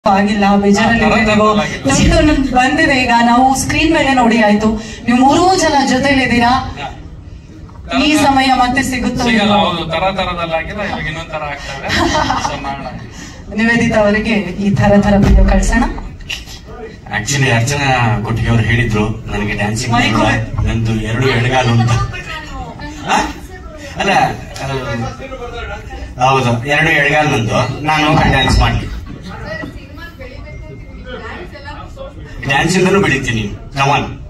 ಆಗಿಲ್ಲ ಬೇಜಾರಲ್ಲಿ ಆ, ನೀವು ಆಗಿಲ್ಲ. ನಮ್ದು ನಮ್ದು ಬಂದಿದೆ ಈಗ ನಾವು ಸ್ಕ್ರೀನ್ ಮೇಲೆ ನೋಡಿ ಆಯ್ತು ನೀವು ಮೂರೂ ಜನ ಜೊತೆಲಿದ್ದೀರಾ ಈ ಸಮಯ ಮತ್ತೆ ಸಿಗುತ್ತೋ ಸಿಗಲ್ಲ ಇಲ್ವೋ? ಹೌದು ತರ ತರದಲ್ಲಾಗಿಲ್ಲ ಇವಾಗ ಇನ್ನೊಂದ್ ತರ ಆಗ್ತದೆ So, ಮಾಡೋಣ. ನಿವೇದಿತಾ ಅವರಿಗೆ ಈ ತರ ತರ ವಿಡಿಯೋ ಕಳ್ಸೋಣ ಆಕ್ಚುಲಿ ಅರ್ಚನಾ ಕೊಟ್ಟಿಗೆ ಅವ್ರು ಹೇಳಿದ್ರು ನನಗೆ ಡ್ಯಾನ್ಸಿಂಗ್ ಮೈಕ್ ಹೋಗಿ. ನಂದು ಎರಡು ಎಡಗಾಲು ಅಂತ ಆ? ಅಲ್ಲ ಅದು- ಹೌದು ಎರಡು ಎಡಗಾಲು ನಂದು ನಾನು ಡ್ಯಾನ್ಸ್ ಮಾಡ್ಲಿ ಡ್ಯಾನ್ಸ್ ಇಂದನೂ ಬೆಳಿತೀನಿ ಕಮಾನ್